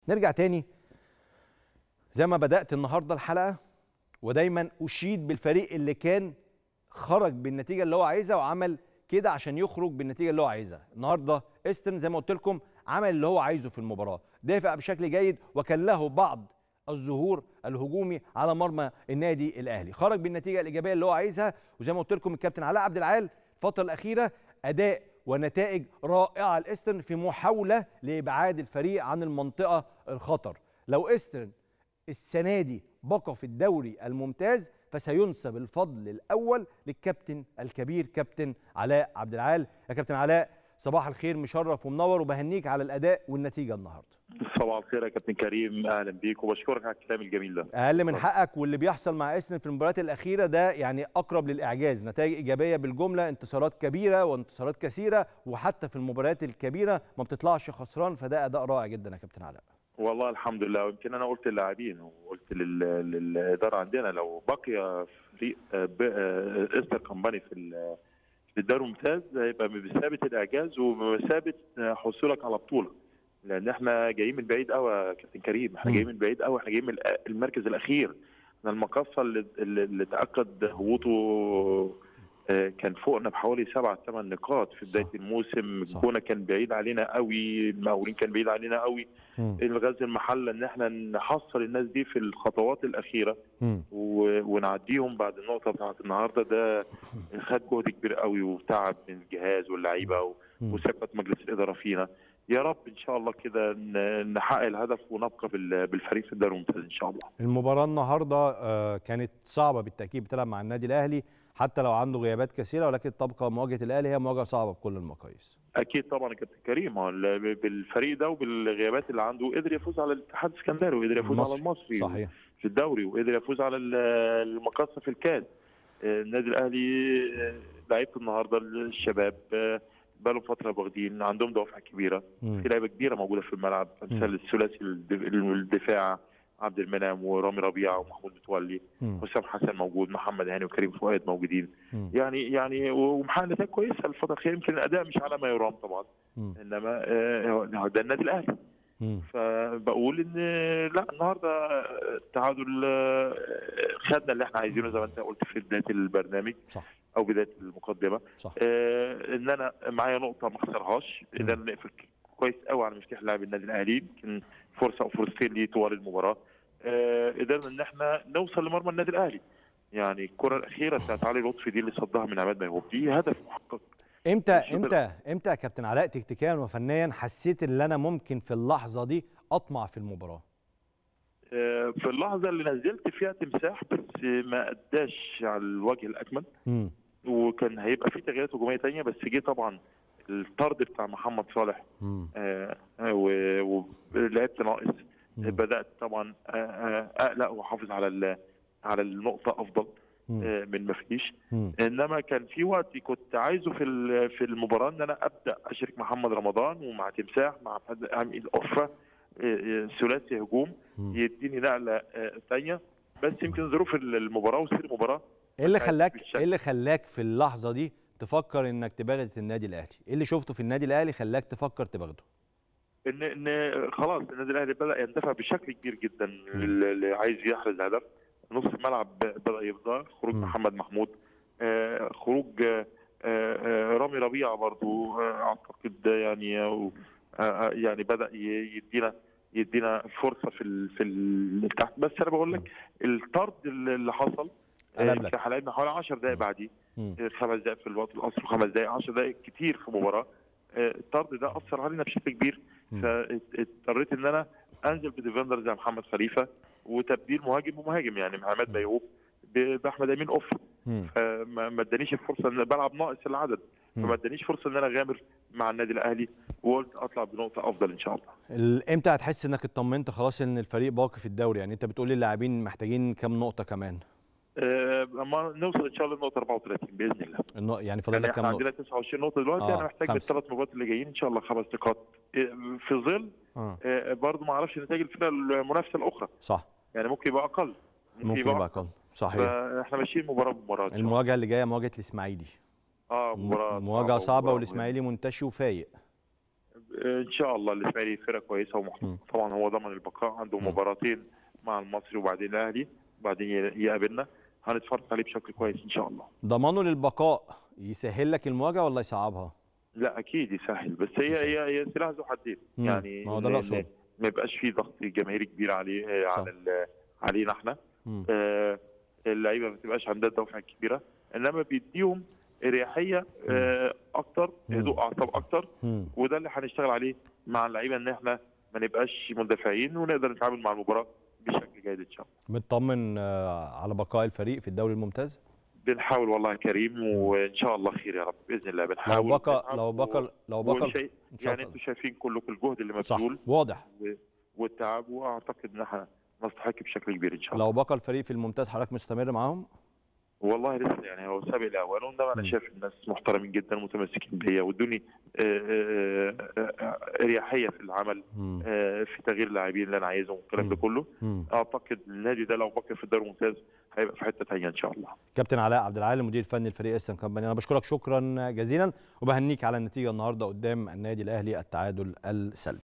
نرجع تاني زي ما بدأت النهارده الحلقة ودايما أشيد بالفريق اللي كان خرج بالنتيجة اللي هو عايزها وعمل كده عشان يخرج بالنتيجة اللي هو عايزها النهارده ايسترن زي ما قلت لكم عمل اللي هو عايزه في المباراة دافع بشكل جيد وكان له بعض الظهور الهجومي على مرمى النادي الاهلي خرج بالنتيجه الايجابيه اللي هو عايزها وزي ما قلت لكم الكابتن علاء عبد العال الفتره الاخيره اداء ونتائج رائعه الايسترن في محاوله لابعاد الفريق عن المنطقه الخطر لو ايسترن السنه دي بقى في الدوري الممتاز فسينسب الفضل الاول للكابتن الكبير كابتن علاء عبد العال يا كابتن علاء صباح الخير مشرف ومنور وبهنيك على الاداء والنتيجه النهارده صباح الخير يا كابتن كريم اهلا بيك وبشكرك على الكلام الجميل ده اقل من حقك واللي بيحصل مع اسن في المباريات الاخيره ده يعني اقرب للاعجاز نتائج ايجابيه بالجمله انتصارات كبيره وانتصارات كثيره وحتى في المباريات الكبيره ما بتطلعش خسران فده اداء رائع جدا يا كابتن علاء والله الحمد لله ويمكن انا قلت للاعبين وقلت لل- للاداره عندنا لو بقي فريق آه، ب- آه، استر كومباني في ال- في الدوري الممتاز هيبقى بمثابه الاعجاز وبمثابه آه، حصولك على بطوله لان احنا جايين من بعيد قوي يا كابتن كريم احنا مم. جايين من بعيد قوي احنا جايين من الأ- المركز الاخير احنا المقصه اللي, اللي اللي تاكد هبوطه آه، كان فوقنا بحوالي سبع ثمان نقاط في بدايه صح. الموسم صح. الجونه كان بعيد علينا قوي المقاولين كان بعيد علينا قوي مم. الغاز المحله ان احنا نحصل الناس دي في الخطوات الاخيره مم. و- ونعديهم بعد النقطه بتاعت النهارده ده خد جهد كبير قوي وتعب من الجهاز واللعيبه و- مم. وثقه مجلس الاداره فينا يا رب ان شاء الله كده ن- نحقق الهدف ونبقى بال- بالفريق في الدوري الممتاز ان شاء الله المباراة النهارده آه، كانت صعبة بالتأكيد بتلعب مع النادي الأهلي حتى لو عنده غيابات كثيرة ولكن تبقى مواجهة الأهلي هي مواجهة صعبة بكل المقاييس. اكيد طبعا يا كابتن كريم هو ال- بالفريق ده وبالغيابات اللي عنده قدر يفوز على الاتحاد السكندري وقدر يفوز المصري. على المصري صحيح. في الدوري وقدر يفوز على ال- المقصه في الكاس آه، النادي الاهلي آه، لعيبه النهارده الشباب آه، بقالهم فتره واخدين عندهم دوافع كبيره مم. في لعيبه كبيره موجوده في الملعب مثل الثلاثي الدف- الدفاع عبد المنعم ورامي ربيعه ومحمود متولي مم. حسام حسن موجود محمد هاني وكريم فؤاد موجودين مم. يعني يعني ومحقق نتائج كويسه الفتره الاخيره يمكن الاداء مش على ما يرام طبعا مم. انما آه، هو ده النادي الاهلي مم. فبقول ان لا النهارده التعادل آه، خدنا اللي احنا عايزينه زي ما انت قلت في بدايه البرنامج صح او بدايه المقدمه صح. آه، ان انا معايا نقطه ما اخسرهاش اذا نقفل كويس قوي على مفتاح لاعب النادي الاهلي يمكن فرصه او فرصتين ليه طوال المباراه آه، قدرنا ان احنا نوصل لمرمى النادي الاهلي يعني الكره الاخيره بتاعت علي لطفي دي اللي صدها من عماد ميهوب دي هدف محقق امتى الشوط امتى امتى يا كابتن علاء تكتيكيا وفنيا حسيت ان انا ممكن في اللحظة دي أطمع في المباراة؟ آه، في اللحظه اللي نزلت فيها تمساح بس ما اداش على الوجه الاكمل مم. وكان هيبقى في تغييرات هجوميه تانية بس جه طبعا الطرد بتاع محمد صالح مم. آه، آه، و- ولعبت ناقص مم. بدات طبعا آه، آه، اقلق واحافظ على ال- على النقطه افضل مم. آه، من ما فيش مم. انما كان في وقت كنت عايزه في ال- في المباراه ان انا ابدا اشارك محمد رمضان ومع تمساح مع فهد- عامل الاوفا آه، آه، ثلاثي هجوم مم. يديني نقله آه، ثانيه بس يمكن ظروف المباراه وسير المباراه ايه اللي كانت خلاك بالشكل. ايه اللي خلاك في اللحظة دي تفكر انك تباغت النادي الأهلي؟ ايه اللي شفته في النادي الأهلي خلاك تفكر تباغته؟ ان ان خلاص النادي الاهلي بدا يندفع بشكل كبير جدا اللي عايز يحرز هدف نص الملعب بدا يفضى خروج مم. محمد محمود آه، خروج آه، آه، رامي ربيعه برضو آه، اعتقد يعني آه، آه، يعني بدا ي- يدينا يدينا فرصه في ال في ال تحت بس انا بقول لك الطرد اللي حصل آه، قلب لك. احنا لعبنا حوالي 10 دقائق بعديه مم. خمس دقائق في الوقت الاصلي وخمس دقائق 10 دقائق كتير في مباراه آه، الطرد ده اثر علينا بشكل كبير مم. فاضطريت ان انا انزل بديفندر زي محمد خليفه وتبديل مهاجم ومهاجم يعني عماد ميهوب ب- باحمد امين اوف مم. فما ما ادانيش الفرصه ان بلعب ناقص العدد مم. فما ادانيش فرصه ان انا اغامر مع النادي الاهلي وقلت اطلع بنقطه افضل ان شاء الله ال- امتى هتحس انك اطمنت خلاص ان الفريق باقي في الدوري يعني انت بتقول للاعبين محتاجين كام نقطه كمان آه، اما نوصل ان شاء الله لنقطه 34 باذن الله النق- يعني فاضل يعني لك احنا كام عندنا نقطه 29 نقطه دلوقتي آه، انا محتاج خمسة. بالثلاث مباريات اللي جايين ان شاء الله خمس نقاط آه، في ظل اه آه، برضه ما اعرفش نتائج الفرق المنافسه الاخرى صح يعني ممكن يبقى اقل ممكن يبقى اقل صحيح فاحنا ماشيين مباراه بمباراه إن شاء الله. المواجهه اللي جايه مواجهه الاسماعيلي اه مباراه مواجهه صعبه مباراة والاسماعيلي منتشي وفايق ان شاء الله الاسماعيلي فرقه كويسه ومحترمه طبعا هو ضمن البقاء عنده مم. مباراتين مع المصري وبعدين الاهلي وبعدين ي- يقابلنا هنتفرج عليه بشكل كويس ان شاء الله ضمانه للبقاء يسهل لك المواجهه ولا يصعبها؟ لا اكيد يسهل بس هي هي هي سلاح ذو حدين مم. يعني ما هو ده اللي إن- أقصده. ما يبقاش فيه ضغط جماهيري كبير عليه آه، صح. على ال- علينا احنا مم. آه، اللعيبه ما بتبقاش عندها الدوافع الكبيره انما بيديهم اريحيه آه، اكتر مم. هدوء اعصاب اكتر مم. وده اللي هنشتغل عليه مع اللعيبه ان احنا ما نبقاش مندفعين ونقدر نتعامل مع المباراه بشكل جيد ان شاء الله. مطمن آه، على بقاء الفريق في الدوري الممتاز؟ بنحاول والله يا كريم وان شاء الله خير يا رب باذن الله لو بنحاول بقى بنلعب لو بقى لو بقى وشيء إن شاء يعني الله. انتوا شايفين كلكم الجهد اللي صح مبذول واضح و- والتعب واعتقد ان احنا نستحق بشكل كبير ان شاء الله. لو بقى الفريق في الممتاز حضرتك مستمر معاهم؟ والله لسه يعني هو سابق الاول وانما انا مم. شايف الناس محترمين جدا متمسكين بيا وادوني آه، آه، آه، اريحيه في العمل مم. آه، في تغيير اللاعبين اللي انا عايزهم والكلام ده مم. كله مم. اعتقد النادي ده لو بقي في الدوري الممتاز هيبقى في حته ثانيه ان شاء الله كابتن علاء عبد العال المدير الفني لفريق استن كامباني انا بشكرك شكرا جزيلا وبهنيك على النتيجه النهارده قدام النادي الاهلي التعادل السلبي